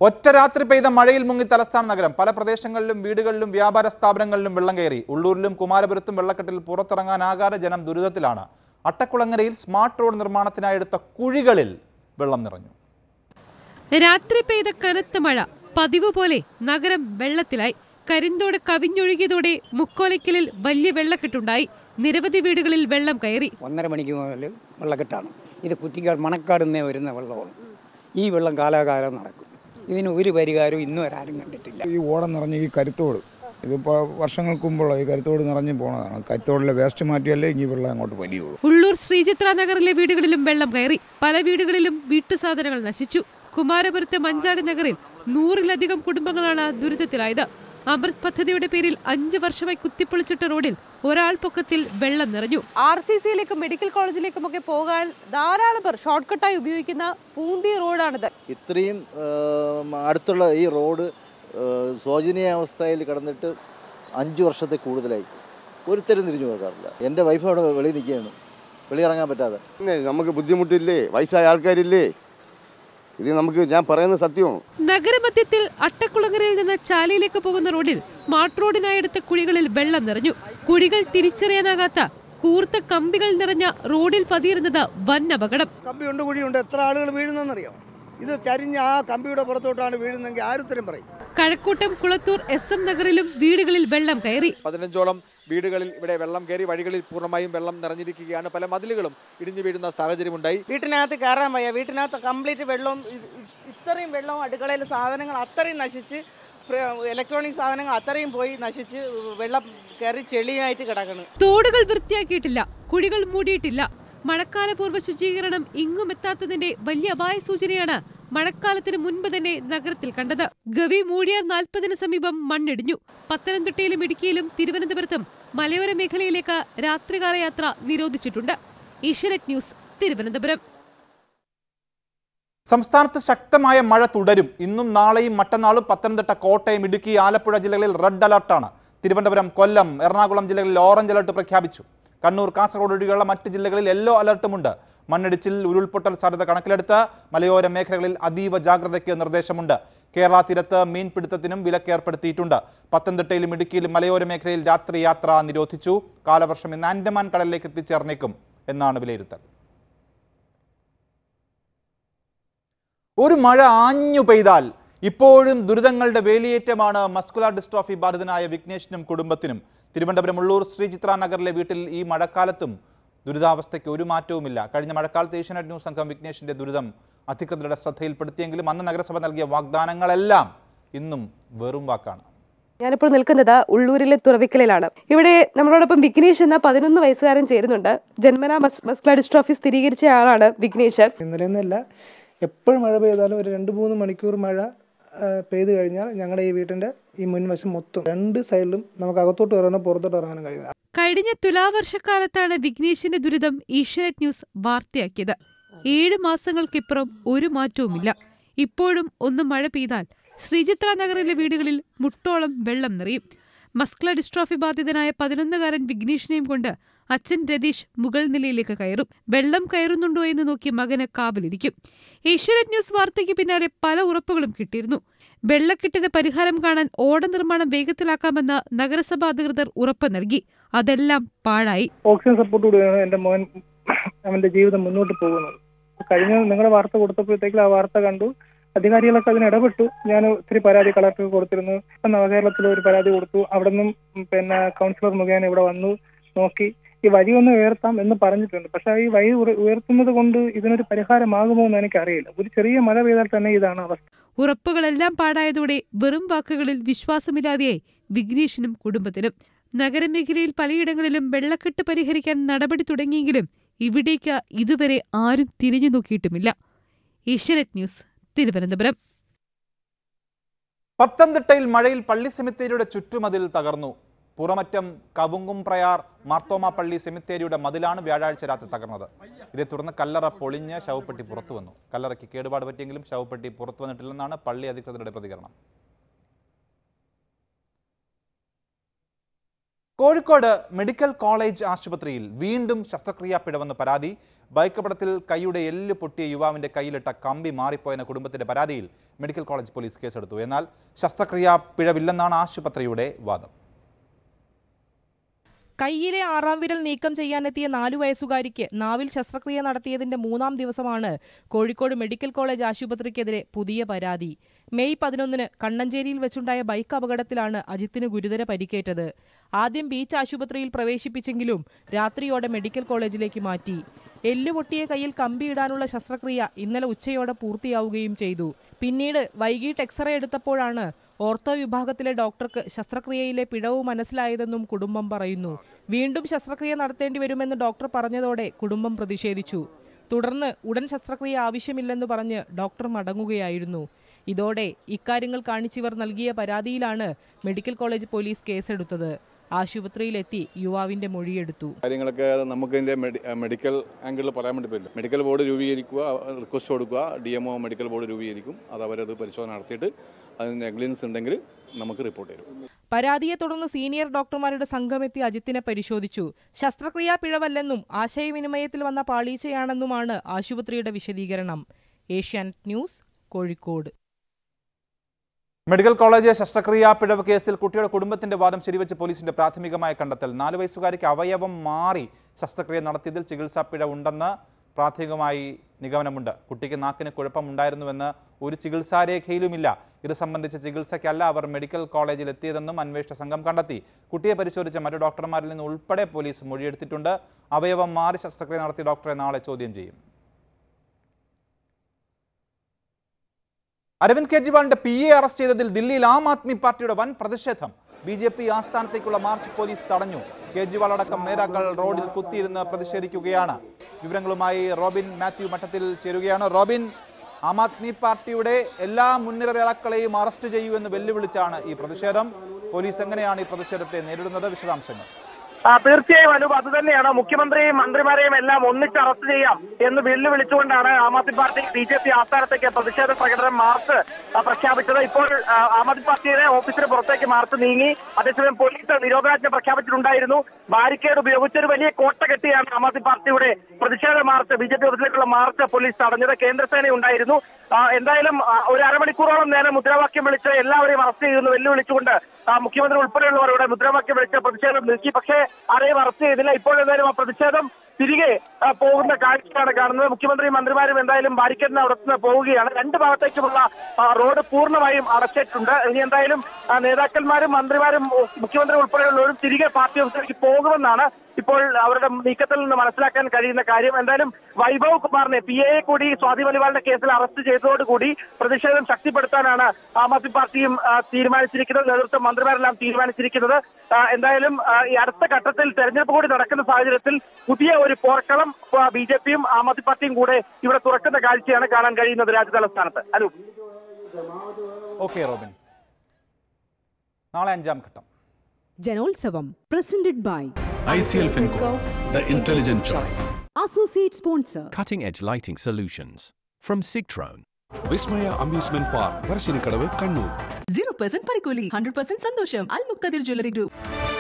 ഒറ്റ രാത്രി പെയ്ത മഴയിൽ മുങ്ങി തലസ്ഥാന നഗരം പല പ്രദേശങ്ങളിലും വീടുകളിലും വ്യാപാര സ്ഥാപനങ്ങളിലും വെള്ളം കയറി ഉള്ളൂരിലും കുമാരപുരത്തും വെള്ളക്കെട്ടിൽ പുറത്തിറങ്ങാനാകാതെ ജനം ദുരിതത്തിലാണ് അട്ടക്കുളങ്ങരയിൽ സ്മാർട്ട് റോഡ് നിർമ്മാണത്തിനായി എടുത്ത കുഴികളിൽ വെള്ളം നിറഞ്ഞു രാത്രി പെയ്ത കനത്ത മഴ പതിവ് പോലെ നഗരം വെള്ളത്തിലായി കരിന്തോട് കവിഞ്ഞൊഴുകിയതോടെ മുക്കോലയ്ക്കലിൽ വലിയ വെള്ളക്കെട്ടുണ്ടായി നിരവധി വീടുകളിൽ വെള്ളം കയറി ഒന്നര മണിക്ക് മുതൽ വെള്ളക്കെട്ടാണ് ഇത് കുറ്റിക്കാട് മണക്കാട് നിന്നേ വരുന്ന വെള്ളമാണ് ഈ വെള്ളം കാലാകാലം നടക്കും ഇതിന് ഒരു പരിഹാരവും ഇന്നും വരാരും കണ്ടിട്ടില്ല ഈ ഓടം നിറഞ്ഞ ഈ കരുത്തോട് ഇതിപ്പോൾ വർഷങ്ങൾക്ക് മുമ്പുള്ള ഈ കരുത്തോട് നിറഞ്ഞു പോണതാണ് കരുത്തോടിലെ വേസ്റ്റ് മാറ്റിയാലേ ഇനി വെള്ളം അങ്ങോട്ട് വലിയുള്ളൂ ഉള്ളൂർ ശ്രീചിത്ര നഗറിലെ വീടുകളിലും വെള്ളം കയറി പല വീടുകളിലും വീട്ടുസാധനങ്ങൾ നശിച്ചു കുമാരപുരത്തെ മഞ്ചാടി നഗറിൽ നൂറിലധികം കുടുംബങ്ങളാണ് ദുരിതത്തിലായത് അമൃത് പദ്ധതിയുടെ പേരിൽ അഞ്ചു വർഷമായി കുത്തിപ്പൊളിച്ചിട്ട റോഡിൽ ഒരാൾ പൊക്കത്തിൽ വെള്ളം നിറഞ്ഞു ആർ സി സിയിലേക്കും മെഡിക്കൽ കോളേജിലേക്കും ഒക്കെ പോകാൻ ധാരാളം പേർ ഷോർട്ട് കട്ടായി ഉപയോഗിക്കുന്ന പൂന്തി റോഡാണിത് ഇത്രയും ഏം, അടുത്തുള്ള ഈ റോഡ് ഏഹ്, ശോചനീയാവസ്ഥയിൽ കിടന്നിട്ട് അഞ്ച് വർഷത്തെ കൂടുതലായി ഒരുത്തരും തിരിഞ്ഞു നോക്കാറില്ല എൻ്റെ വൈഫ് അവിടെ വെളിയിൽ നിൽക്കുകയാണ് വെളിയിറങ്ങാൻ പറ്റാതെ പിന്നെ നമുക്ക് ബുദ്ധിമുട്ടില്ലേ വയസ്സായ ആൾക്കാരില്ലേ ഇത് നമുക്ക് ഞാൻ പറയുന്നത് സത്യമാണ് നഗരമധ്യത്തിൽ അട്ടക്കുളങ്ങരയിൽ നിന്ന് ചാലയിലേക്ക് പോകുന്ന റോഡിൽ സ്മാർട്ട് റോഡിനായി എടുത്ത കുഴികളിൽ വെള്ളം നിറഞ്ഞു കുഴികൾ തിരിച്ചറിയാനാകാത്ത കൂർത്ത കമ്പികൾ നിറഞ്ഞ റോഡിൽ പതിയിരുന്നത് വൻ അപകടം കമ്പിയുണ്ട് കുഴിയുണ്ട് എത്ര ആളുകൾ വീഴുന്നെന്നറിയാം ഇത് ചരിഞ്ഞ് ആ കമ്പിയുടെ പുറത്തോട്ടാണ് വീഴുന്നതെങ്കിൽ ആരുത്തരം പറയും കഴക്കൂട്ടം കുളത്തൂർ എസ് എം നഗറിലും വീടുകളിൽ വെള്ളം കയറി പതിനഞ്ചോളം വീടുകളിൽ ഇവിടെ വെള്ളം കയറി വഴികളിൽ പൂർണ്ണമായും വെള്ളം നിറഞ്ഞിരിക്കുകയാണ് പല മതിലുകളും ഇടിഞ്ഞു വീഴുന്ന സാഹചര്യമുണ്ടായി വീട്ടിനകത്ത് കയറാൻ വയ്യ വീട്ടിനകത്ത് കംപ്ലീറ്റ് വെള്ളവും ഇത് ഇത്രയും വെള്ളവും അടുക്കളയിലെ സാധനങ്ങൾ അത്രയും നശിച്ച് ഇലക്ട്രോണിക് സാധനങ്ങൾ അത്രയും പോയി നശിച്ച് വെള്ളം കയറി ചെളിയായിട്ട് കിടക്കണം തോടുകൾ വൃത്തിയാക്കിയിട്ടില്ല കുഴികൾ മൂടിയിട്ടില്ല മഴക്കാലപൂർവ്വ ശുചീകരണം ഇങ്ങും എത്താത്തതിന്റെ വലിയ അപായ സൂചനയാണ് മഴക്കാലത്തിന് മുൻപ് തന്നെ നഗരത്തിൽ കണ്ടത് ഗവി മൂഴിയാർ നാൽപ്പതിന് സമീപം മണ്ണിടിഞ്ഞു പത്തനംതിട്ടയിലും ഇടുക്കിയിലും തിരുവനന്തപുരത്തും മലയോര മേഖലയിലേക്ക് രാത്രികാല യാത്ര നിരോധിച്ചിട്ടുണ്ട് ഏഷ്യനെറ്റ് ന്യൂസ് തിരുവനന്തപുരം സംസ്ഥാനത്ത് ശക്തമായ മഴ തുടരും ഇന്നും നാളെയും മറ്റന്നാളും പത്തനംതിട്ട കോട്ടയം ഇടുക്കി ആലപ്പുഴ ജില്ലകളിൽ റെഡ് അലർട്ടാണ് തിരുവനന്തപുരം കൊല്ലം എറണാകുളം ജില്ലകളിൽ ഓറഞ്ച് അലർട്ട് പ്രഖ്യാപിച്ചു കണ്ണൂർ കാസർഗോഡ് ഒഴികെയുള്ള മറ്റ് ജില്ലകളിൽ യെല്ലോ അലർട്ടുമുണ്ട് മണ്ണിടിച്ചിൽ ഉരുൾപൊട്ടൽ സാധ്യത കണക്കിലെടുത്ത് മലയോര മേഖലകളിൽ അതീവ ജാഗ്രതയ്ക്ക് നിർദ്ദേശമുണ്ട് കേരള തീരത്ത് മീൻപിടുത്തത്തിനും വിലക്കേർപ്പെടുത്തിയിട്ടുണ്ട് പത്തനംതിട്ടയിലും ഇടുക്കിയിലും മലയോര മേഖലയിൽ രാത്രി യാത്ര നിരോധിച്ചു കാലവർഷം ഇന്ന് ആൻഡമാൻ കടലിലേക്ക് എത്തിച്ചേർന്നേക്കും എന്നാണ് വിലയിരുത്തൽ ഒരു മഴ ആഞ്ഞു പെയ്താൽ ഇപ്പോഴും ദുരിതങ്ങളുടെ വേലിയേറ്റമാണ് മസ്കുലാർ ഡിസ്ട്രോഫി ബാധിതനായ വിഘ്നേഷിനും കുടുംബത്തിനും തിരുവനന്തപുരം ഉള്ളൂർ ശ്രീചിത്ര നഗറിലെ വീട്ടിൽ ഈ മഴക്കാലത്തും ദുരിതാവസ്ഥയ്ക്ക് ഒരു മാറ്റവുമില്ല കഴിഞ്ഞ മഴക്കാലത്ത് ഏഷ്യാനെറ്റ് ന്യൂസ് സംഘം വിഘ്നേഷിന്റെ ദുരിതം അധികൃതരുടെ ശ്രദ്ധയിൽപ്പെടുത്തിയെങ്കിലും അന്ന് നഗരസഭ നൽകിയ വാഗ്ദാനങ്ങളെല്ലാം ഇന്നും വെറും വാക്കാണ് ഞാനിപ്പോൾ നിൽക്കുന്നത് ഉള്ളൂരിലെ തുറവിക്കലിലാണ് ഇവിടെ നമ്മളോടൊപ്പം വിഘ്നേഷ് എന്ന പതിനൊന്ന് വയസ്സുകാരൻ ചേരുന്നുണ്ട് ജന്മന മസ്കുലർ ഡിസ്ട്രോഫി സ്ഥിരീകരിച്ച ആളാണ് വിഘ്നേഷ് ഇന്നലെ എന്നല്ല എപ്പോഴും മഴ പെയ്താലും ഒരു രണ്ട് മൂന്ന് മണിക്കൂർ മഴ ആ, പെയ്തു കഴിഞ്ഞാൽ ഞങ്ങളുടെ ഈ വീട്ടിൻ്റെ ഈ മുൻവശം മൊത്തം രണ്ട് സൈഡിലും നമുക്ക് അകത്തോട്ട് കയറാനോ പുറത്തോട്ട് ഇറങ്ങാനും കഴിയില്ല കഴിഞ്ഞ തുലാവർഷക്കാലത്താണ് വിഘ്നേഷിന്റെ ദുരിതം ഏഷ്യാനെറ്റ് ന്യൂസ് വാർത്തയാക്കിയത് ഏഴ് മാസങ്ങൾക്കിപ്പുറം ഒരു മാറ്റവുമില്ല ഇപ്പോഴും ഒന്ന് മഴ പെയ്താൽ ശ്രീചിത്ര നഗറിലെ വീടുകളിൽ മുട്ടോളം വെള്ളം നിറയും മസ്കുലർ ഡിസ്ട്രോഫി ബാധിതനായ പതിനൊന്നുകാരൻ വിഘ്നേഷിനെയും കൊണ്ട് അച്ഛൻ രതീഷ് മുകൾ നിലയിലേക്ക് കയറും വെള്ളം കയറുന്നുണ്ടോ എന്ന് നോക്കി മകന് കാവലിരിക്കും ഏഷ്യാനെറ്റ് ന്യൂസ് വാർത്തയ്ക്ക് പിന്നാലെ പല ഉറപ്പുകളും കിട്ടിയിരുന്നു വെള്ളക്കെട്ടിന് പരിഹാരം കാണാൻ ഓട നിർമ്മാണം വേഗത്തിലാക്കാമെന്ന് നഗരസഭാ അധികൃതർ ഉറപ്പ് നൽകി അതെല്ലാം പാഴായി ഓക്സിജൻ സപ്പോർട്ട് കൂടിയാണ് എൻ്റെ മോൻ അവൻ്റെ ജീവിതം മുന്നോട്ട് പോകുന്നത് കഴിഞ്ഞ നിങ്ങളുടെ വാർത്ത കൊടുത്തപ്പോഴത്തേക്കും ആ വാർത്ത കണ്ടു അധികാരികളൊക്കെ അതിന് ഇടപെട്ടു ഞാൻ ഒത്തിരി പരാതി കളക്ടർക്ക് കൊടുത്തിരുന്നു ഇപ്പം നവകേരളത്തിൽ ഒരു പരാതി കൊടുത്തു അവിടെ നിന്നും പിന്നെ കൗൺസിലർ മുഖേന ഇവിടെ വന്നു നോക്കി ഈ വഴി ഒന്ന് ഉയർത്താം എന്ന് പറഞ്ഞിട്ടുണ്ട് പക്ഷെ ഈ വഴി ഉയർ- ഉയർത്തുന്നത് കൊണ്ട് ഇതിനൊരു പരിഹാരമാകുമോ എന്ന് എനിക്കറിയില്ല ഒരു ചെറിയ മഴ പെയ്താൽ തന്നെ ഇതാണ് അവസ്ഥ ഉറപ്പുകളെല്ലാം പാടായതോടെ വെറും വാക്കുകളിൽ വിശ്വാസമില്ലാതെയായി വിഘ്നേഷിനും കുടുംബത്തിനും നഗരമേഖലയിൽ പലയിടങ്ങളിലും വെള്ളക്കെട്ട് പരിഹരിക്കാൻ നടപടി തുടങ്ങിയെങ്കിലും ഇവിടേക്ക് ഇതുവരെ ആരും തിരിഞ്ഞു നോക്കിയിട്ടുമില്ല ഏഷ്യാനെറ്റ് ന്യൂസ് തിരുവനന്തപുരം പത്തനംതിട്ടയിൽ മഴയിൽ പള്ളി സെമിത്തേരിയുടെ ചുറ്റുമതിൽ തകർന്നു പുറമറ്റം കവുങ്ങും പ്രയാർ മാർത്തോമ പള്ളി സെമിത്തേരിയുടെ മതിലാണ് വ്യാഴാഴ്ച രാത്രി തകർന്നത് ഇതേ തുടർന്ന് കല്ലറ പൊളിഞ്ഞ് ശവപ്പെട്ടി പുറത്തു വന്നു കല്ലറയ്ക്ക് കേടുപാട് പറ്റിയെങ്കിലും ശവപ്പെട്ടി പുറത്തു വന്നിട്ടില്ലെന്നാണ് പള്ളി അധികൃതരുടെ പ്രതികരണം കോഴിക്കോട് മെഡിക്കൽ കോളേജ് ആശുപത്രിയിൽ വീണ്ടും ശസ്ത്രക്രിയാ പിഴവെന്ന് പരാതി ബൈക്ക് അപകടത്തിൽ കൈയുടെ എല്ല് പൊട്ടിയ യുവാവിന്റെ കയ്യിലിട്ട കമ്പി മാറിപ്പോയെന്ന കുടുംബത്തിന്റെ പരാതിയിൽ മെഡിക്കൽ കോളേജ് പോലീസ് കേസെടുത്തു എന്നാൽ ശസ്ത്രക്രിയാ പിഴവില്ലെന്നാണ് ആശുപത്രിയുടെ വാദം കയ്യിലെ ആറാം വിരൽ നീക്കം ചെയ്യാനെത്തിയ നാലു വയസ്സുകാരിക്ക് നാവിൽ ശസ്ത്രക്രിയ നടത്തിയതിന്റെ മൂന്നാം ദിവസമാണ് കോഴിക്കോട് മെഡിക്കൽ കോളേജ് ആശുപത്രിക്കെതിരെ പുതിയ പരാതി മെയ് പതിനൊന്നിന് കണ്ണഞ്ചേരിയിൽ വെച്ചുണ്ടായ ബൈക്ക് അപകടത്തിലാണ് അജിത്തിന് ഗുരുതര പരിക്കേറ്റത് ആദ്യം ബീച്ച് ആശുപത്രിയിൽ പ്രവേശിപ്പിച്ചെങ്കിലും രാത്രിയോടെ മെഡിക്കൽ കോളേജിലേക്ക് മാറ്റി എല്ലുപൊട്ടിയ കയ്യിൽ കമ്പിയിടാനുള്ള ശസ്ത്രക്രിയ ഇന്നലെ ഉച്ചയോടെ പൂർത്തിയാവുകയും ചെയ്തു പിന്നീട് വൈകിട്ട് എക്സ്റേ എടുത്തപ്പോഴാണ് ഓർത്തോ വിഭാഗത്തിലെ ഡോക്ടർക്ക് ശസ്ത്രക്രിയയിലെ പിഴവ് മനസ്സിലായതെന്നും കുടുംബം പറയുന്നു വീണ്ടും ശസ്ത്രക്രിയ നടത്തേണ്ടി വരുമെന്ന് ഡോക്ടർ പറഞ്ഞതോടെ കുടുംബം പ്രതിഷേധിച്ചു തുടർന്ന് ഉടൻ ശസ്ത്രക്രിയ ആവശ്യമില്ലെന്ന് പറഞ്ഞ് ഡോക്ടർ മടങ്ങുകയായിരുന്നു ഇതോടെ ഇക്കാര്യങ്ങൾ കാണിച്ചിവർ നൽകിയ പരാതിയിലാണ് മെഡിക്കൽ കോളേജ് പോലീസ് കേസെടുത്തത് ആശുപത്രിയിലെത്തി യുവാവിന്റെ മൊഴിയെടുത്തു കാര്യങ്ങളൊക്കെ നമുക്ക് ഇതിൻ്റെ മെഡി മെഡിക്കൽ ആംഗിളിൽ പറയാൻ വേണ്ടി പറ്റില്ല മെഡിക്കൽ ബോർഡ് രൂപീകരിക്കുക റിക്വസ്റ്റ് കൊടുക്കുക D M O medical board രൂപീകരിക്കും അത് അവരത് പരിശോധന നടത്തിയിട്ട് അതിന് നെഗ്ലിജൻസ് ഉണ്ടെങ്കിൽ നമുക്ക് റിപ്പോർട്ട് തരും പരാതിയെ തുടർന്ന് സീനിയർ ഡോക്ടർമാരുടെ സംഘമെത്തി അജിത്തിനെ പരിശോധിച്ചു ശസ്ത്രക്രിയാ പിഴവല്ലെന്നും ആശയവിനിമയത്തിൽ വന്ന പാളീച്ചയാണെന്നുമാണ് ആശുപത്രിയുടെ വിശദീകരണം Asianet news Kozhikode medical college ശസ്ത്രക്രിയാ പിഴവ് കേസിൽ കുട്ടിയുടെ കുടുംബത്തിന്റെ വാദം ശരിവെച്ച് പോലീസിന്റെ പ്രാഥമികമായ കണ്ടെത്തൽ നാല് വയസ്സുകാരിക്ക് അവയവം മാറി ശസ്ത്രക്രിയ നടത്തിയതിൽ ചികിത്സാ പിഴവുണ്ടെന്ന് പ്രാഥമികമായി നിഗമനമുണ്ട് കുട്ടിക്ക് നാക്കിന് കുഴപ്പമുണ്ടായിരുന്നുവെന്ന് ഒരു ചികിത്സാരേഖയിലുമില്ല ഇത് സംബന്ധിച്ച ചികിത്സയ്ക്കല്ല അവർ മെഡിക്കൽ കോളേജിൽ എത്തിയതെന്നും അന്വേഷണ സംഘം കണ്ടെത്തി കുട്ടിയെ പരിശോധിച്ച മറ്റു ഡോക്ടർമാരിൽ നിന്ന് ഉൾപ്പെടെ പോലീസ് മൊഴിയെടുത്തിട്ടുണ്ട് അവയവം മാറി ശസ്ത്രക്രിയ നടത്തിയ ഡോക്ടറെ നാളെ ചോദ്യം ചെയ്യും അരവിന്ദ് കെജ്രിവാളിന്റെ പി എ അറസ്റ്റ് ചെയ്തതിൽ ദില്ലിയിൽ ആം ആദ്മി പാർട്ടിയുടെ വൻ പ്രതിഷേധം ബി ജെ പി ആസ്ഥാനത്തേക്കുള്ള മാർച്ച് പോലീസ് തടഞ്ഞു കേജ്രിവാൾ അടക്കം നേതാക്കൾ റോഡിൽ കുത്തിയിരുന്ന് പ്രതിഷേധിക്കുകയാണ് വിവരങ്ങളുമായി റോബിൻ മാത്യു മഠത്തിൽ ചേരുകയാണ് റോബിൻ ആം ആദ്മി പാർട്ടിയുടെ എല്ലാ മുൻനിര നേതാക്കളെയും അറസ്റ്റ് ചെയ്യൂ എന്ന് വെല്ലുവിളിച്ചാണ് ഈ പ്രതിഷേധം പോലീസ് എങ്ങനെയാണ് ഈ പ്രതിഷേധത്തെ നേരിടുന്നത് വിശദാംശങ്ങൾ ആ, തീർച്ചയായും അനൂപ് അത് തന്നെയാണ് മുഖ്യമന്ത്രിയെയും മന്ത്രിമാരെയും എല്ലാം ഒന്നിച്ച് അറസ്റ്റ് ചെയ്യാം എന്ന് വെല്ലുവിളിച്ചുകൊണ്ടാണ് Aam Aadmi party B J P ആസ്ഥാനത്തേക്ക് പ്രതിഷേധ പ്രകടനം മാർച്ച് ആ, പ്രഖ്യാപിച്ചത് ഇപ്പോൾ ആ, ആം ആദ്മി പാർട്ടിയുടെ ഓഫീസിന് പുറത്തേക്ക് മാർച്ച് നീങ്ങി അതേസമയം പോലീസ് നിരോധനാജ്ഞ പ്രഖ്യാപിച്ചിട്ടുണ്ടായിരുന്നു ബാരിക്കേഡ് ഉപയോഗിച്ച് ഒരു വലിയ കോട്ട കെട്ടിയാണ് ആം ആദ്മി പാർട്ടിയുടെ പ്രതിഷേധ മാർച്ച് ബി ജെ പി ഓഫീസിലേക്കുള്ള മാർച്ച് പോലീസ് തടഞ്ഞത് കേന്ദ്രസേന ഉണ്ടായിരുന്നു ആ, എന്തായാലും ആ, ഒരു അരമണിക്കൂറോളം നേരം മുദ്രാവാക്യം വിളിച്ച് എല്ലാവരെയും അറസ്റ്റ് ചെയ്യുന്നു വെല്ലുവിളിച്ചുകൊണ്ട് ആ, മുഖ്യമന്ത്രി ഉൾപ്പെടെയുള്ളവരുടെ മുദ്രാവാക്യം വിളിച്ച് പ്രതിഷേധം നീക്കി പക്ഷേ ആരെയും അറസ്റ്റ് ചെയ്തില്ല ഇപ്പോൾ എന്തായാലും ആ പ്രതിഷേധം തിരികെ ആ, പോകുന്ന കാഴ്ചയാണ് കാണുന്നത് മുഖ്യമന്ത്രിയും മന്ത്രിമാരും എന്തായാലും ബാരിക്കേഡിന് അവിടെ നിന്ന് പോവുകയാണ് രണ്ട് ഭാഗത്തേക്കുമുള്ള ആ, റോഡ് പൂർണ്ണമായും അടച്ചിട്ടുണ്ട് ഇനി എന്തായാലും ആ, നേതാക്കന്മാരും മന്ത്രിമാരും ഉ- മുഖ്യമന്ത്രി ഉൾപ്പെടെയുള്ളവരും തിരികെ പാർട്ടി ഓഫീസിലേക്ക് പോകുമെന്നാണ് ഇപ്പോൾ അവരുടെ നീക്കത്തിൽ നിന്ന് മനസ്സിലാക്കാൻ കഴിയുന്ന കാര്യം എന്തായാലും വൈഭവ് കുമാറിനെ പി എ കൂടി സ്വാതി മലിവാളിന്റെ കേസിൽ അറസ്റ്റ് ചെയ്തതോടുകൂടി പ്രതിഷേധം ശക്തിപ്പെടുത്താനാണ് ആം ആദ്മി പാർട്ടിയും ആ, തീരുമാനിച്ചിരിക്കുന്നത് നേതൃത്വം മന്ത്രിമാരെല്ലാം തീരുമാനിച്ചിരിക്കുന്നത് ആ, എന്തായാലും ആ, ഈ അടുത്ത ഘട്ടത്തിൽ തെരഞ്ഞെടുപ്പ് കൂടി നടക്കുന്ന സാഹചര്യത്തിൽ പുതിയ ഒരു പോർക്കളം ബി ജെ പിയും ആം ആദ്മി പാർട്ടിയും കൂടെ ഇവിടെ തുറക്കുന്ന കാഴ്ചയാണ് കാണാൻ കഴിയുന്നത് രാജ്യ തലസ്ഥാനത്ത് അനൂപ് ഓക്കെ റോബിൻ നാളെ അഞ്ചാം ഘട്ടം ജനോത്സവം presented by ICL Finco, the intelligent choice. Associate sponsor Cutting edge lighting solutions from Sigtron. Vismaya amusement park Parassinikkadavu Kannur zero percent പണിക്കൂലി ഹൺഡ്രഡ് പെർസെന്റ് സന്തോഷം അൽ മുക്തദിർ ജ്വല്ലറി ഗ്രൂപ്പ്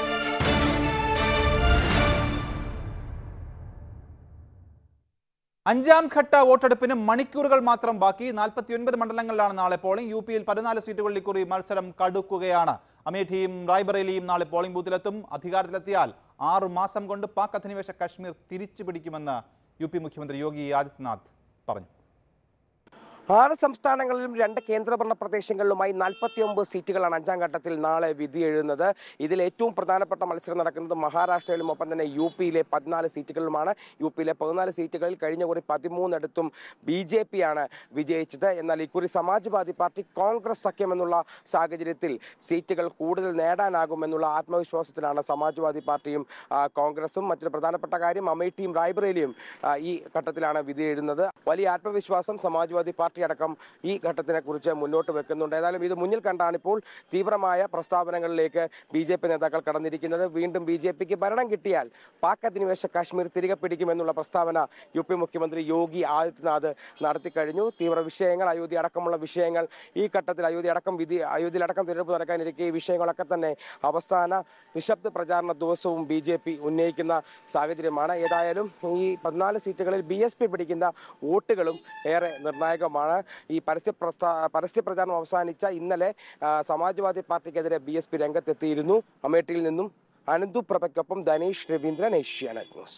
അഞ്ചാം ഘട്ട വോട്ടെടുപ്പിന് മണിക്കൂറുകൾ മാത്രം ബാക്കി നാൽപ്പത്തിയൊൻപത് മണ്ഡലങ്ങളിലാണ് നാളെ പോളിംഗ് യു പിയിൽ പതിനാല് സീറ്റുകളിൽ ഇക്കുറി മത്സരം കടുക്കുകയാണ് അമേഠിയും റായ്ബറേലിയും നാളെ പോളിംഗ് ബൂത്തിലെത്തും അധികാരത്തിലെത്തിയാൽ ആറു മാസം കൊണ്ട് പാക് അധിനിവേശ കശ്മീർ തിരിച്ചു പിടിക്കുമെന്ന് യു പി മുഖ്യമന്ത്രി യോഗി ആദിത്യനാഥ് പറഞ്ഞു ആറ് സംസ്ഥാനങ്ങളിലും രണ്ട് കേന്ദ്രഭരണ പ്രദേശങ്ങളിലുമായി നാൽപ്പത്തിയൊമ്പത് സീറ്റുകളാണ് അഞ്ചാം ഘട്ടത്തിൽ നാളെ വിധി എഴുതുന്നത് ഇതിൽ ഏറ്റവും പ്രധാനപ്പെട്ട മത്സരം നടക്കുന്നത് മഹാരാഷ്ട്രയിലും ഒപ്പം തന്നെ യു പിയിലെ പതിനാല് സീറ്റുകളിലുമാണ് യു പിയിലെ പതിനാല് സീറ്റുകളിൽ കഴിഞ്ഞ കുറി പതിമൂന്നിടത്തും ബി ജെ പി ആണ് വിജയിച്ചത് എന്നാൽ ഇക്കുറി സമാജ്വാദി പാർട്ടി കോൺഗ്രസ് സഖ്യം എന്നുള്ള സാഹചര്യത്തിൽ സീറ്റുകൾ കൂടുതൽ നേടാനാകുമെന്നുള്ള ആത്മവിശ്വാസത്തിലാണ് സമാജ്വാദി പാർട്ടിയും ആ, കോൺഗ്രസും മറ്റൊരു പ്രധാനപ്പെട്ട കാര്യം അമേഠിയും റായ്ബറേലിയും ആ, ഈ ഘട്ടത്തിലാണ് വിധി എഴുതുന്നത് വലിയ ആത്മവിശ്വാസം സമാജ്വാദി പാർട്ടി പാർട്ടി അടക്കം ഈ ഘട്ടത്തിനെ കുറിച്ച് മുന്നോട്ട് വെക്കുന്നുണ്ട് ഏതായാലും ഇത് മുന്നിൽ കണ്ടാണ് ഇപ്പോൾ തീവ്രമായ പ്രസ്താവനകളിലേക്ക് ബി ജെ പി നേതാക്കൾ കടന്നിരിക്കുന്നത് വീണ്ടും ബി ജെ പിക്ക് ഭരണം കിട്ടിയാൽ പാക് അധിനിവേശ കാശ്മീർ തിരികെ പിടിക്കുമെന്നുള്ള പ്രസ്താവന യു പി മുഖ്യമന്ത്രി യോഗി ആദിത്യനാഥ് നടത്തിക്കഴിഞ്ഞു തീവ്ര വിഷയങ്ങൾ അയോധ്യ അടക്കമുള്ള വിഷയങ്ങൾ ഈ ഘട്ടത്തിൽ അയോധ്യ അടക്കം വിധി അയോധ്യയിലടക്കം തിരഞ്ഞെടുപ്പ് നടക്കാനിരിക്കെ ഈ വിഷയങ്ങളൊക്കെ തന്നെ അവസാന നിശബ്ദ പ്രചാരണ ദിവസവും ബി ജെ പി ഉന്നയിക്കുന്ന സാഹചര്യമാണ് ഏതായാലും ഈ പതിനാല് സീറ്റുകളിൽ ബി എസ് പി പിടിക്കുന്ന വോട്ടുകളും ഏറെ നിർണായകമാണ് ഈ പരസ്യ പ്രസ്താ പരസ്യ പ്രചാരണം അവസാനിച്ച ഇന്നലെ ആ, സമാജ്വാദി പാർട്ടിക്കെതിരെ ബി എസ് പി രംഗത്തെത്തിയിരുന്നു അമേഠിയിൽ നിന്നും അനന്തു പ്രഭയ്ക്കൊപ്പം ധനേഷ് രവീന്ദ്രൻ ഏഷ്യാനെറ്റ് ന്യൂസ്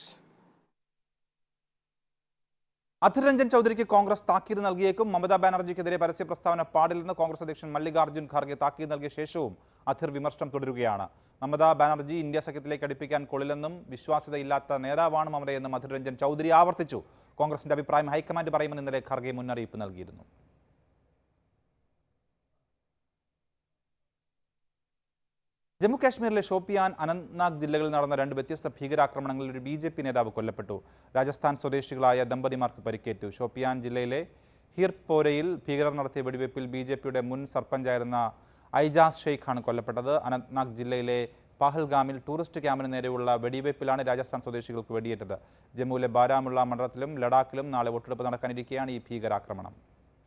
അധിർ രഞ്ജൻ ചൗധരിക്ക് കോൺഗ്രസ് താക്കീത് നൽകിയേക്കും മമതാ ബാനർജിക്കെതിരെ പരസ്യ പ്രസ്താവന പാടില്ലെന്ന് കോൺഗ്രസ് അധ്യക്ഷൻ മല്ലികാർജ്ജുൻ ഖാർഗെ താക്കീത് നൽകിയ ശേഷവും അധിർ വിമർശനം തുടരുകയാണ് മമതാ ബാനർജി ഇന്ത്യ സഖ്യത്തിലേക്ക് അടുപ്പിക്കാൻ കൊള്ളില്ലെന്നും വിശ്വാസ്യതയില്ലാത്ത നേതാവാണ് മമതയെന്നും അധിർ രഞ്ജൻ ചൗധരി ആവർത്തിച്ചു കോൺഗ്രസിന്റെ അഭിപ്രായം ഹൈക്കമാൻഡ് പറയുമെന്ന് ഇന്നലെ ഖാർഗെ മുന്നറിയിപ്പ് നൽകിയിരുന്നു ജമ്മു കാശ്മീരിലെ ഷോപ്പിയാൻ അനന്ത്നാഗ് ജില്ലകളിൽ നടന്ന രണ്ട് വ്യത്യസ്ത ഭീകരാക്രമണങ്ങളിൽ ഒരു ബി ജെ പി നേതാവ് കൊല്ലപ്പെട്ടു രാജസ്ഥാൻ സ്വദേശികളായ ദമ്പതിമാർക്ക് പരിക്കേറ്റു ഷോപ്പിയാൻ ജില്ലയിലെ ഹിർപോരയിൽ ഭീകരർ നടത്തിയ വെടിവയ്പിൽ ബി ജെ പിയുടെ മുൻ സർപ്പഞ്ചായിരുന്ന ഐജാസ് ഷെയ്ഖാണ് കൊല്ലപ്പെട്ടത് അനന്ത്നാഗ് ജില്ലയിലെ പഹൽഗാമിൽ ടൂറിസ്റ്റ് ക്യാമ്പിന് നേരെയുള്ള വെടിവയ്പ്പിലാണ് രാജസ്ഥാൻ സ്വദേശികൾക്ക് വെടിയേറ്റത് ജമ്മുവിലെ ബാരാമുള്ള മണ്ഡലത്തിലും ലഡാക്കിലും നാളെ വോട്ടെടുപ്പ് നടക്കാനിരിക്കെയാണ് ഈ ഭീകരാക്രമണം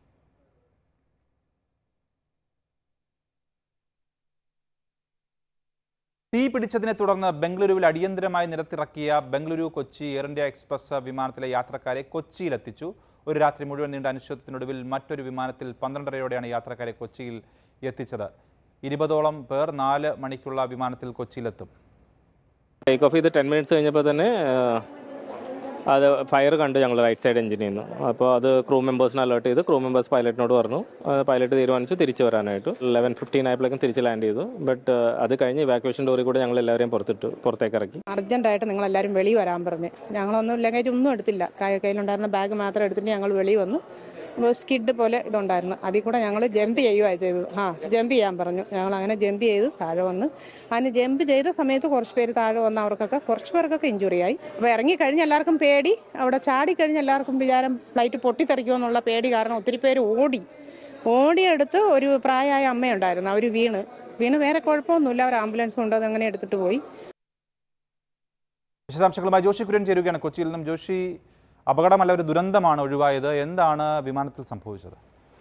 തീ പിടിച്ചതിനെ തുടർന്ന് ബംഗളൂരുവിൽ അടിയന്തരമായി നിരത്തിറക്കിയ Bengaluru Kochi Air India Express വിമാനത്തിലെ യാത്രക്കാരെ കൊച്ചിയിലെത്തിച്ചു ഒരു രാത്രി മുഴുവൻ നീണ്ട അനിശ്ചിതത്തിനൊടുവിൽ മറ്റൊരു വിമാനത്തിൽ പന്ത്രണ്ടരയോടെയാണ് യാത്രക്കാരെ കൊച്ചിയിൽ എത്തിച്ചത് ഇരുപതോളം പേർ നാല് മണിക്കുള്ള വിമാനത്തിൽ കൊച്ചിയിലെത്തും ടേക്ക് ഓഫ് ചെയ്ത് ടെൻ മിനിറ്റ്സ് കഴിഞ്ഞപ്പോൾ തന്നെ ആ, അത് ഫയർ കണ്ടു ഞങ്ങൾ റൈറ്റ് സൈഡ് എഞ്ചിനിൽ നിന്ന് അപ്പോൾ അത് ക്രൂ മെമ്പേഴ്സിനെ അലേർട്ട് ചെയ്ത് ക്രൂ മെമ്പേഴ്സ് പൈലറ്റിനോട് പറഞ്ഞു പൈലറ്റ് തീരുമാനിച്ചു തിരിച്ചു വരാനായിട്ട് ലെവൻ ഫിഫ്റ്റീൻ ആയപ്പോഴേക്കും തിരിച്ച് ലാൻഡ് ചെയ്തു ബട്ട് അത് കഴിഞ്ഞ് ഇവാക്വേഷൻ ഡോറിൽ കൂടെ ഞങ്ങൾ എല്ലാവരെയും പുറത്തിട്ടു പുറത്തേക്ക് ഇറക്കി അർജന്റായിട്ട് നിങ്ങൾ എല്ലാവരും വെളി വരാൻ പറഞ്ഞ് ഞങ്ങളൊന്നും ലഗേജ് ഒന്നും എടുത്തില്ല കൈ- കയ്യിലുണ്ടായിരുന്ന ബാഗ് മാത്രം എടുത്തിട്ട് ഞങ്ങൾ വെളി വന്നു സ്കിഡ് പോലെ ഇതുണ്ടായിരുന്നു അതിൽ കൂടെ ഞങ്ങൾ ജമ്പ് ചെയ്യുകയാണ് ചെയ്തത് ആ ജമ്പ് ചെയ്യാൻ പറഞ്ഞു ഞങ്ങൾ അങ്ങനെ ജമ്പ് ചെയ്ത് താഴെ വന്ന് അതിന് ജമ്പ് ചെയ്ത സമയത്ത് കുറച്ച് പേര് താഴെ വന്ന അവർക്കൊക്കെ കുറച്ച് പേർക്കൊക്കെ ഇഞ്ചുറി ആയി അപ്പോൾ ഇറങ്ങി കഴിഞ്ഞ് എല്ലാവർക്കും പേടി അവിടെ ചാടി കഴിഞ്ഞ് എല്ലാവർക്കും വിചാരം ഫ്ലൈറ്റ് പൊട്ടിത്തെറിക്കുമെന്നുള്ള പേടി കാരണം ഒത്തിരി പേര് ഓടി ഓടിയെടുത്ത് ഒരു പ്രായമായ അമ്മയുണ്ടായിരുന്നു അവർ വീണ് വീണ് വേറെ കുഴപ്പമൊന്നുമില്ല അവർ ആംബുലൻസ് കൊണ്ടുവന്ന് അങ്ങനെ എടുത്തിട്ട് പോയി വിശദാംശങ്ങളുമായി ജോഷി കുര്യൻ ചേരുകയാണ് കൊച്ചിയിൽ നിന്നും ജോഷി അപകടമല്ല ഒരു ദുരന്തമാണ് ഒഴിവായത് എന്താണ് വിമാനത്തിൽ സംഭവിച്ചത്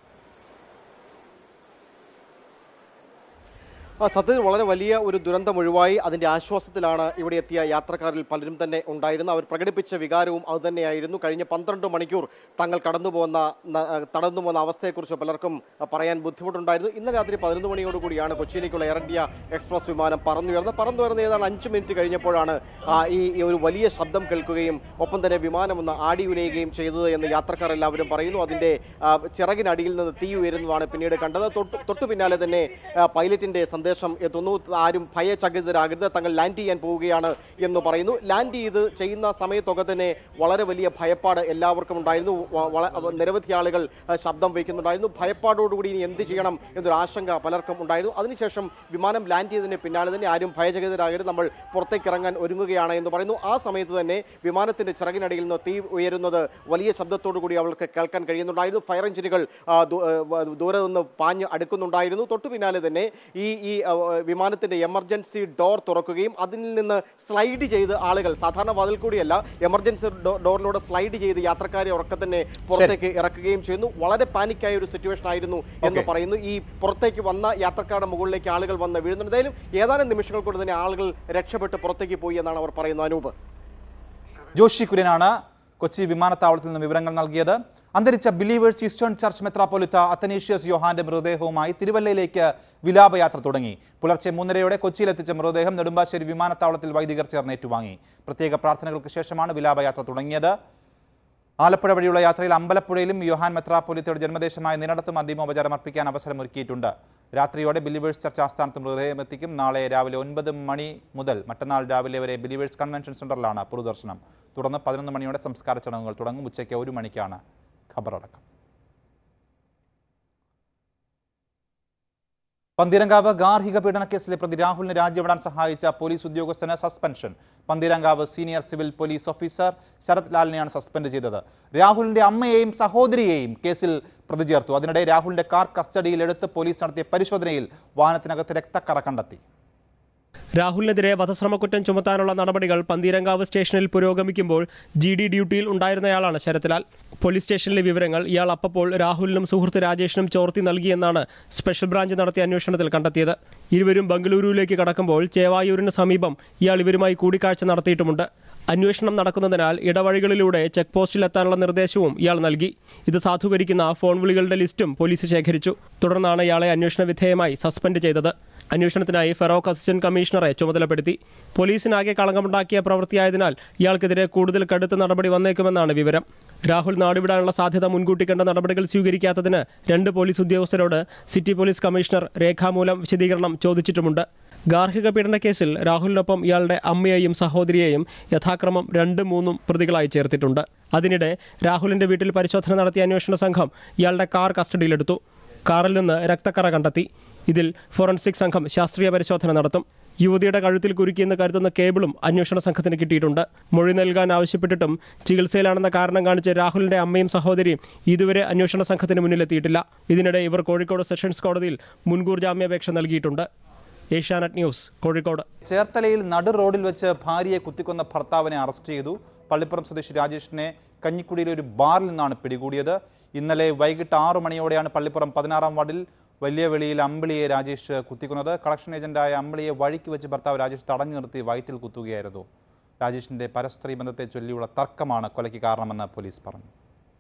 ആ, സത്യത്തിൽ വളരെ വലിയ ഒരു ദുരന്തം ഒഴിവായി അതിൻ്റെ ആശ്വാസത്തിലാണ് ഇവിടെ എത്തിയ യാത്രക്കാരിൽ പലരും തന്നെ ഉണ്ടായിരുന്നു അവർ പ്രകടിപ്പിച്ച വികാരവും അതുതന്നെയായിരുന്നു കഴിഞ്ഞ പന്ത്രണ്ട് മണിക്കൂർ തങ്ങൾ കടന്നു പോകുന്ന ന- കടന്നു പോകുന്ന അവസ്ഥയെക്കുറിച്ച് പലർക്കും ആ, പറയാൻ ബുദ്ധിമുട്ടുണ്ടായിരുന്നു ഇന്ന് രാത്രി പതിനൊന്ന് മണിയോട് കൂടിയാണ് കൊച്ചിയിലേക്കുള്ള എയർ ഇന്ത്യ എക്സ്പ്രസ് വിമാനം പറന്നുയർന്നത് പറന്നുയർന്ന് ഏതാണ്ട് അഞ്ച് മിനിറ്റ് കഴിഞ്ഞപ്പോഴാണ് ആ, ഈ ഈ ഒരു വലിയ ശബ്ദം കേൾക്കുകയും ഒപ്പം തന്നെ വിമാനം ഒന്ന് ആടി ഉലയുകയും ചെയ്തത് എന്ന് യാത്രക്കാർ എല്ലാവരും പറയുന്നു അതിൻ്റെ ആ, ചിറകിനടിയിൽ നിന്ന് തീ ഉയരുന്നതാണ് പിന്നീട് കണ്ടത് തൊട്ട് തൊട്ടു പിന്നാലെ തന്നെ ആ, പൈലറ്റിന്റെ സന്ദേശം എത്തുന്നു ആരും ഭയചകിതരാകരുത് തങ്ങൾ ലാൻഡ് ചെയ്യാൻ പോവുകയാണ് എന്ന് പറയുന്നു ലാൻഡ് ചെയ്ത് ചെയ്യുന്ന സമയത്തൊക്കെ തന്നെ വളരെ വലിയ ഭയപ്പാട് എല്ലാവർക്കും ഉണ്ടായിരുന്നു വ- വള- നിരവധി ആളുകൾ ആ, ശബ്ദം വയ്ക്കുന്നുണ്ടായിരുന്നു ഭയപ്പാടോടുകൂടി ഇനി എന്ത് ചെയ്യണം എന്നൊരു ആശങ്ക പലർക്കും ഉണ്ടായിരുന്നു അതിനുശേഷം വിമാനം ലാൻഡ് ചെയ്തതിന് പിന്നാലെ തന്നെ ആരും ഭയചകിതരാകരുത് നമ്മൾ പുറത്തേക്ക് ഇറങ്ങാൻ ഒരുങ്ങുകയാണ് എന്ന് പറയുന്നു ആ സമയത്ത് തന്നെ വിമാനത്തിന്റെ ചിറകിനടിയിൽ നിന്ന് തീ ഉയരുന്നത് വലിയ ശബ്ദത്തോടു കൂടി അവൾക്ക് കേൾക്കാൻ കഴിയുന്നുണ്ടായിരുന്നു ഫയർ എഞ്ചിനുകൾ ആ, ദൂ- ആ, വ- ദൂരെ നിന്ന് പാഞ്ഞ് അടുക്കുന്നുണ്ടായിരുന്നു തൊട്ടു പിന്നാലെ തന്നെ ഈ ഈ ആ, വിമാനത്തിന്റെ എമർജൻസി ഡോർ തുറക്കുകയും അതിൽ നിന്ന് സ്ലൈഡ് ചെയ്ത് ആളുകൾ സാധാരണ വാതിൽ കൂടിയല്ല എമർജൻസി ഡോ- ഡോറിലൂടെ സ്ലൈഡ് ചെയ്ത് യാത്രക്കാരെ ഉറക്കെ തന്നെ പുറത്തേക്ക് ഇറക്കുകയും ചെയ്യുന്നു വളരെ പാനിക്കായ ഒരു സിറ്റുവേഷൻ ആയിരുന്നു എന്ന് പറയുന്നു ഈ പുറത്തേക്ക് വന്ന യാത്രക്കാരുടെ മുകളിലേക്ക് ആളുകൾ വന്ന് വീഴുന്നുണ്ട് എന്തായാലും ഏതാനും നിമിഷങ്ങൾ കൊണ്ട് തന്നെ ആളുകൾ രക്ഷപ്പെട്ട് പുറത്തേക്ക് പോയി എന്നാണ് അവർ പറയുന്നത് അനൂപ് ജോഷി കുര്യനാണ് കൊച്ചി വിമാനത്താവളത്തിൽ നിന്ന് വിവരങ്ങൾ നൽകിയത് അന്തരിച്ച ബിലീവേഴ്സ് ഈസ്റ്റേൺ ചർച്ച് മെത്രാപ്പൊലിത്ത അത്തനേഷ്യസ് യോഹാന്റെ മൃതദേഹവുമായി തിരുവല്ലയിലേക്ക് വിലാപയാത്ര തുടങ്ങി പുലർച്ചെ മൂന്നരയോടെ കൊച്ചിയിലെത്തിച്ച മൃതദേഹം നെടുമ്പാശ്ശേരി വിമാനത്താവളത്തിൽ വൈദികർ ചേർന്ന് ഏറ്റുവാങ്ങി പ്രത്യേക പ്രാർത്ഥനകൾക്ക് ശേഷമാണ് വിലാപയാത്ര തുടങ്ങിയത് ആലപ്പുഴ വഴിയുള്ള യാത്രയിൽ അമ്പലപ്പുഴയിലും യോഹാൻ മെത്രാപ്പൊലിത്തയുടെ ജന്മദേശമായ നിനടത്തും അന്തിമോപചാരം അർപ്പിക്കാൻ അവസരമൊരുക്കിയിട്ടുണ്ട് രാത്രിയോടെ ബിലീവേഴ്സ് ചർച്ച് ആസ്ഥാനത്ത് മൃതദേഹം എത്തിക്കും നാളെ രാവിലെ ഒൻപത് മണി മുതൽ മറ്റന്നാൾ രാവിലെ വരെ ബിലീവേഴ്സ് കൺവെൻഷൻ സെന്ററിലാണ് പൊതുദർശനം തുടർന്ന് പതിനൊന്ന് മണിയോടെ സംസ്കാര ചടങ്ങുകൾ തുടങ്ങും ഉച്ചയ്ക്ക് ഒരു മണിക്കാണ് ഖബറടക്കം പന്തീരങ്കാവ് ഗാർഹിക പീഡന കേസിലെ പ്രതി രാഹുലിനെ രാജ്യവിടാൻ സഹായിച്ച പോലീസ് ഉദ്യോഗസ്ഥന് suspension Pantheerankavu senior civil police officer Sharath ലാലിനെയാണ് സസ്പെൻഡ് ചെയ്തത് രാഹുലിന്റെ അമ്മയെയും സഹോദരിയെയും കേസിൽ പ്രതി ചേർത്തു അതിനിടെ രാഹുലിന്റെ കാർ കസ്റ്റഡിയിൽ എടുത്ത് പോലീസ് നടത്തിയ പരിശോധനയിൽ വാഹനത്തിനകത്ത് രക്തക്കറ കണ്ടെത്തി രാഹുലിനെതിരെ വധശ്രമക്കുറ്റം ചുമത്താനുള്ള നടപടികൾ പന്തീരങ്കാവ് സ്റ്റേഷനിൽ പുരോഗമിക്കുമ്പോൾ ജി ഡി ഡ്യൂട്ടിയിൽ ഉണ്ടായിരുന്നയാളാണ് ശരത്ലാൽ പോലീസ് സ്റ്റേഷനിലെ വിവരങ്ങൾ ഇയാൾ അപ്പപ്പോൾ രാഹുലിനും സുഹൃത്ത് രാജേഷിനും ചോർത്തി നൽകിയെന്നാണ് സ്പെഷ്യൽ ബ്രാഞ്ച് നടത്തിയ അന്വേഷണത്തിൽ കണ്ടെത്തിയത് ഇരുവരും ബംഗളൂരുവിലേക്ക് കടക്കുമ്പോൾ ചേവായൂരിന് സമീപം ഇയാൾ ഇവരുമായി കൂടിക്കാഴ്ച നടത്തിയിട്ടുമുണ്ട് അന്വേഷണം നടക്കുന്നതിനാൽ ഇടവഴികളിലൂടെ ചെക്ക് പോസ്റ്റിലെത്താനുള്ള നിർദ്ദേശവും ഇയാൾ നൽകി ഇത് സാധൂകരിക്കുന്ന ഫോൺ വിളികളുടെ ലിസ്റ്റും പോലീസ് ശേഖരിച്ചു തുടർന്നാണ് ഇയാളെ അന്വേഷണ വിധേയമായി സസ്പെൻഡ് ചെയ്തത് അന്വേഷണത്തിനായി ഫെറോക്ക് അസിസ്റ്റന്റ് കമ്മീഷണറെ ചുമതലപ്പെടുത്തി പോലീസിനാകെ കളങ്കമുണ്ടാക്കിയ പ്രവൃത്തിയായതിനാൽ ഇയാൾക്കെതിരെ കൂടുതൽ കടുത്ത നടപടി വന്നേക്കുമെന്നാണ് വിവരം രാഹുൽ നാടുവിടാനുള്ള സാധ്യത മുൻകൂട്ടി കണ്ട നടപടികൾ സ്വീകരിക്കാത്തതിന് രണ്ട് പോലീസ് ഉദ്യോഗസ്ഥരോട് സിറ്റി പോലീസ് കമ്മീഷണർ രേഖാമൂലം വിശദീകരണം ചോദിച്ചിട്ടുമുണ്ട് ഗാർഹിക പീഡന കേസിൽ രാഹുലിനൊപ്പം ഇയാളുടെ അമ്മയെയും സഹോദരിയെയും യഥാക്രമം രണ്ടും മൂന്നും പ്രതികളായി ചേർത്തിട്ടുണ്ട് അതിനിടെ രാഹുലിന്റെ വീട്ടിൽ പരിശോധന നടത്തിയ അന്വേഷണ സംഘം ഇയാളുടെ കാർ കസ്റ്റഡിയിലെടുത്തു കാറിൽ നിന്ന് രക്തക്കറ കണ്ടെത്തി ഇതിൽ ഫോറൻസിക് സംഘം ശാസ്ത്രീയ പരിശോധന നടത്തും യുവതിയുടെ കഴുത്തിൽ കുരുക്കിയെന്ന് കരുതുന്ന കേബിളും അന്വേഷണ സംഘത്തിന് കിട്ടിയിട്ടുണ്ട് മൊഴി നൽകാൻ ആവശ്യപ്പെട്ടിട്ടും ചികിത്സയിലാണെന്ന കാരണം കാണിച്ച് രാഹുലിന്റെ അമ്മയും സഹോദരിയും ഇതുവരെ അന്വേഷണ സംഘത്തിന് മുന്നിലെത്തിയിട്ടില്ല ഇതിനിടെ ഇവർ കോഴിക്കോട് സെഷൻസ് കോടതിയിൽ മുൻകൂർ ജാമ്യാപേക്ഷ നൽകിയിട്ടുണ്ട് ഏഷ്യാനെറ്റ് ന്യൂസ് കോഴിക്കോട് ചേർത്തലയിൽ നടു റോഡിൽ വെച്ച് ഭാര്യയെ കുത്തിക്കൊന്ന ഭർത്താവിനെ അറസ്റ്റ് ചെയ്തു പള്ളിപ്പുറം സ്വദേശി രാജേഷിനെ കഞ്ഞിക്കുടിയിലെ ഒരു ബാറിൽ നിന്നാണ് പിടികൂടിയത് ഇന്നലെ വൈകിട്ട് ആറു മണിയോടെയാണ് പള്ളിപ്പുറം പതിനാറാം വാർഡിൽ വലിയ വെളിയിൽ അമ്പിളിയെ രാജേഷ് കുത്തിക്കുന്നത് കളക്ഷൻ ഏജന്റായ അമ്പിളിയെ വഴിക്ക് വെച്ച് ഭർത്താവ് രാജേഷ് തടഞ്ഞു നിർത്തി വയറ്റിൽ കുത്തുകയായിരുന്നു രാജേഷിന്റെ പരസ്ത്രീ ബന്ധത്തെ ചൊല്ലിയുള്ള തർക്കമാണ് കൊലയ്ക്ക് കാരണമെന്ന് പോലീസ് പറഞ്ഞു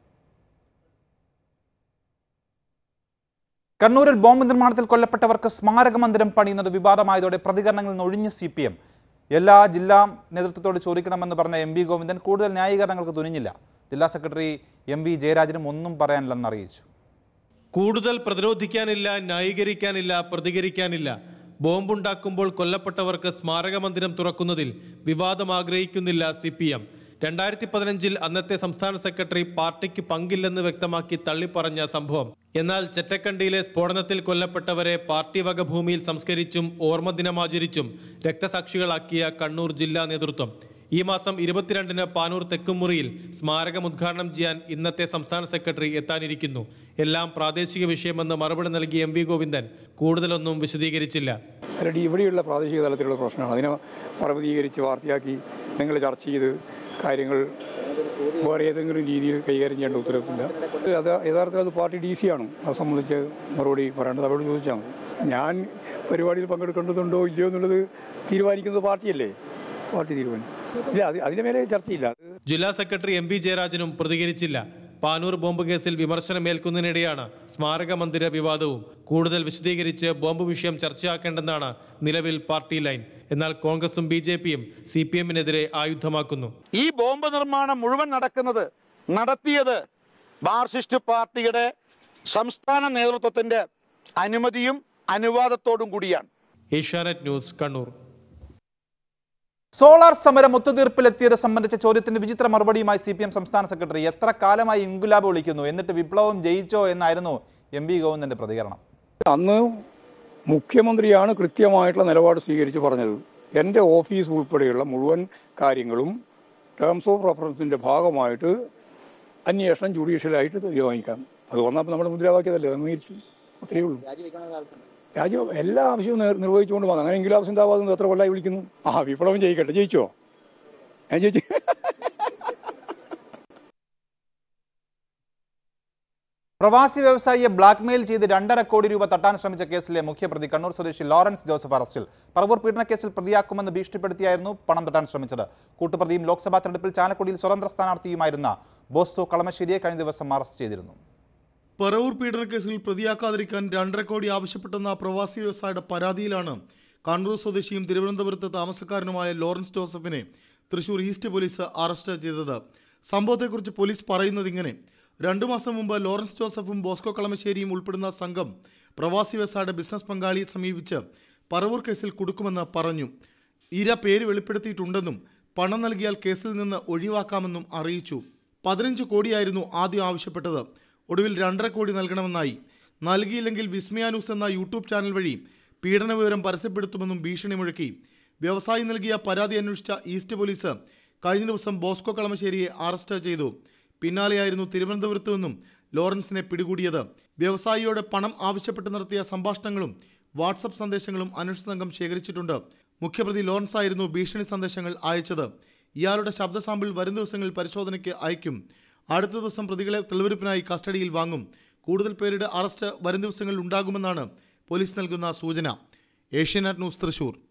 കണ്ണൂരിൽ ബോംബ് നിർമ്മാണത്തിൽ കൊല്ലപ്പെട്ടവർക്ക് സ്മാരക മന്ദിരം പണിയുന്നത് വിവാദമായതോടെ പ്രതികരണങ്ങളിൽ നിന്ന് ഒഴിഞ്ഞ സി പി എം എല്ലാ ജില്ലാ നേതൃത്വത്തോട് ചോദിക്കണമെന്ന് പറഞ്ഞ എം വി ഗോവിന്ദൻ കൂടുതൽ ന്യായീകരണങ്ങൾക്ക് തുനിഞ്ഞില്ല ജില്ലാ സെക്രട്ടറി എം വി ജയരാജനും ഒന്നും പറയാനില്ലെന്ന് അറിയിച്ചു കൂടുതൽ പ്രതിരോധിക്കാനില്ല ന്യായീകരിക്കാനില്ല പ്രതികരിക്കാനില്ല ബോംബുണ്ടാക്കുമ്പോൾ കൊല്ലപ്പെട്ടവർക്ക് സ്മാരക മന്ദിരം തുറക്കുന്നതിൽ വിവാദം ആഗ്രഹിക്കുന്നില്ല സി പി എം രണ്ടായിരത്തി പതിനഞ്ചിൽ അന്നത്തെ സംസ്ഥാന സെക്രട്ടറി പാർട്ടിക്ക് പങ്കില്ലെന്ന് വ്യക്തമാക്കി തള്ളിപ്പറഞ്ഞ സംഭവം എന്നാൽ ചെറ്റക്കണ്ടിയിലെ സ്ഫോടനത്തിൽ കൊല്ലപ്പെട്ടവരെ പാർട്ടി വക ഭൂമിയിൽ സംസ്കരിച്ചും ഓർമ്മ ദിനമാചരിച്ചും രക്തസാക്ഷികളാക്കിയ കണ്ണൂർ ജില്ലാ നേതൃത്വം ഈ മാസം ഇരുപത്തിരണ്ടിന് പാനൂർ തെക്കുമുറിയിൽ സ്മാരകം ഉദ്ഘാടനം ചെയ്യാൻ ഇന്നത്തെ സംസ്ഥാന സെക്രട്ടറി എത്താനിരിക്കുന്നു എല്ലാം പ്രാദേശിക വിഷയമെന്ന് മറുപടി നൽകിയ എം വി ഗോവിന്ദൻ കൂടുതലൊന്നും വിശദീകരിച്ചില്ല അല്ലെങ്കിൽ ഇവിടെയുള്ള പ്രാദേശിക തലത്തിലുള്ള പ്രശ്നമാണ് അതിനെ പർവ്വതീകരിച്ച് വാർത്തയാക്കി നിങ്ങൾ ചർച്ച ചെയ്ത് കാര്യങ്ങൾ വേറെ ഏതെങ്കിലും രീതിയിൽ കൈകാര്യം ചെയ്യേണ്ട ഉത്തരവില്ല അത് യഥാർത്ഥത്തിൽ അത് പാർട്ടി ഡി സി ആണ് അത് സംബന്ധിച്ച് മറുപടി പറയേണ്ടത് അവരോട് ചോദിച്ചാൽ മതി ഞാൻ പരിപാടിയിൽ പങ്കെടുക്കേണ്ടതുണ്ടോ ഇല്ലയോ എന്നുള്ളത് തീരുമാനിക്കുന്നത് പാർട്ടിയല്ലേ പാർട്ടി തീരുമാനിക്കും ഇല്ല അത് അതിൻ്റെ മേലെ ചർച്ചയില്ല ജില്ലാ സെക്രട്ടറി എം വി ജയരാജനും പ്രതികരിച്ചില്ല പാനൂർ ബോംബ് കേസിൽ വിമർശനമേൽക്കുന്നതിനിടെയാണ് സ്മാരക മന്ദിര വിവാദവും കൂടുതൽ വിശദീകരിച്ച് ബോംബ് വിഷയം ചർച്ചയാക്കേണ്ടെന്നാണ് നിലവിൽ പാർട്ടി ലൈൻ എന്നാൽ കോൺഗ്രസും ബി ജെ പിയും സി പി എമ്മിനെതിരെ ആയുധമാക്കുന്നു ഈ ബോംബ് നിർമ്മാണം മുഴുവൻ നടക്കുന്നത് നടത്തിയത് മാർക്സിസ്റ്റ് പാർട്ടിയുടെ സംസ്ഥാന നേതൃത്വത്തിന്റെ അനുമതിയും അനുവാദത്തോടും കൂടിയാണ് ഏഷ്യാനെറ്റ് ന്യൂസ് കണ്ണൂർ സോളാർ സമരം ഒത്തുതീർപ്പിലെത്തിയത് സംബന്ധിച്ച ചോദ്യത്തിന് വിചിത്ര മറുപടിയുമായി സി പി എം സംസ്ഥാന സെക്രട്ടറി എത്ര കാലമായി ഇൻകുലാബ് വിളിക്കുന്നു എന്നിട്ട് വിപ്ലവം ജയിച്ചോ എന്നായിരുന്നു എം വി ഗോവിന്ദന്റെ പ്രതികരണം അന്ന് മുഖ്യമന്ത്രിയാണ് കൃത്യമായിട്ടുള്ള നിലപാട് സ്വീകരിച്ച് പറഞ്ഞത് എൻ്റെ ഓഫീസ് ഉൾപ്പെടെയുള്ള മുഴുവൻ കാര്യങ്ങളും ടേംസ് ഓഫ് റെഫറൻസിൻ്റെ ഭാഗമായിട്ട് അന്വേഷണം ജുഡീഷ്യലായിട്ട് തീരുമാനിക്കാം അത് വന്നപ്പോൾ നമ്മുടെ മുദ്രാവാക്യതല്ലേ അംഗീകരിച്ചു അത്രയേ ഉള്ളൂ രാജ്യം എല്ലാ ആവശ്യവും നിർ- നിർവഹിച്ചുകൊണ്ട് വന്നു അങ്ങനെ എങ്കിലും സിന്ദാബാദ് എത്ര കൊല്ലായി വിളിക്കുന്നു ആ വിപ്ലവം ജയിക്കട്ടെ ജയിച്ചോ ഞാൻ ജയിച്ചു പ്രവാസി വ്യവസായിയെ ബ്ലാക്ക്മെയിൽ ചെയ്ത് രണ്ടര കോടി രൂപ തട്ടാൻ ശ്രമിച്ച കേസിലെ മുഖ്യപ്രതി കണ്ണൂർ സ്വദേശി ലോറൻസ് ജോസഫ് അറസ്റ്റിൽ പറവൂർ പീഡന കേസിൽ പ്രതിയാക്കുമെന്ന് ഭീഷണിപ്പെടുത്തിയായിരുന്നു പണം തട്ടാൻ ശ്രമിച്ചത് കൂട്ടുപ്രതിയും ലോക്സഭാ തെരഞ്ഞെടുപ്പിൽ ചാലക്കുടിയിൽ സ്വതന്ത്ര സ്ഥാനാർത്ഥിയുമായിരുന്ന ബോസ്തോ കളമശ്ശേരിയെ കഴിഞ്ഞ ദിവസം അറസ്റ്റ് ചെയ്തിരുന്നു പറവൂർ പീഡനക്കേസിൽ പ്രതിയാക്കാതിരിക്കാൻ രണ്ടര കോടി ആവശ്യപ്പെട്ടെന്ന പ്രവാസി വ്യവസായിയുടെ പരാതിയിലാണ് കണ്ണൂർ സ്വദേശിയും തിരുവനന്തപുരത്ത് താമസക്കാരനുമായ ലോറൻസ് ജോസഫിനെ തൃശൂർ ഈസ്റ്റ് പോലീസ് അറസ്റ്റ് ചെയ്തത് സംഭവത്തെക്കുറിച്ച് പോലീസ് പറയുന്നത് ഇങ്ങനെ രണ്ടു മാസം മുമ്പ് ലോറൻസ് ജോസഫും ബോസ്കോ കളമശ്ശേരിയും ഉൾപ്പെടുന്ന സംഘം പ്രവാസി വ്യവസായിയുടെ ബിസിനസ് പങ്കാളിയെ സമീപിച്ച് പറവൂർ കേസിൽ കൊടുക്കുമെന്ന് പറഞ്ഞു ഇര പേര് വെളിപ്പെടുത്തിയിട്ടുണ്ടെന്നും പണം നൽകിയാൽ കേസിൽ നിന്ന് ഒഴിവാക്കാമെന്നും അറിയിച്ചു പതിനഞ്ച് കോടിയായിരുന്നു ആദ്യം ആവശ്യപ്പെട്ടത് ഒടുവിൽ രണ്ടര കോടി നൽകണമെന്നായി നൽകിയില്ലെങ്കിൽ വിസ്മയ ന്യൂസ് എന്ന യൂട്യൂബ് ചാനൽ വഴി പീഡന വിവരം പരസ്യപ്പെടുത്തുമെന്നും ഭീഷണി മുഴക്കി വ്യവസായി നൽകിയ പരാതി അന്വേഷിച്ച ഈസ്റ്റ് പോലീസ് കഴിഞ്ഞ ദിവസം ബോസ്കോ കളമശ്ശേരിയെ അറസ്റ്റ് ചെയ്തു പിന്നാലെയായിരുന്നു തിരുവനന്തപുരത്തു നിന്നും ലോറൻസിനെ പിടികൂടിയത് വ്യവസായിയോട് പണം ആവശ്യപ്പെട്ട് നടത്തിയ സംഭാഷണങ്ങളും വാട്സപ്പ് സന്ദേശങ്ങളും അന്വേഷണ സംഘം ശേഖരിച്ചിട്ടുണ്ട് മുഖ്യപ്രതി ലോറൻസ് ആയിരുന്നു ഭീഷണി സന്ദേശങ്ങൾ അയച്ചത് ഇയാളുടെ ശബ്ദ സാമ്പിൾ വരും ദിവസങ്ങളിൽ പരിശോധനയ്ക്ക് അയക്കും അടുത്ത ദിവസം പ്രതികളെ തെളിവെടുപ്പിനായി കസ്റ്റഡിയിൽ വാങ്ങും കൂടുതൽ പേരുടെ അറസ്റ്റ് വരും ദിവസങ്ങളിൽ ഉണ്ടാകുമെന്നാണ് പോലീസ് നൽകുന്ന സൂചന ഏഷ്യാനെറ്റ് ന്യൂസ് തൃശൂർ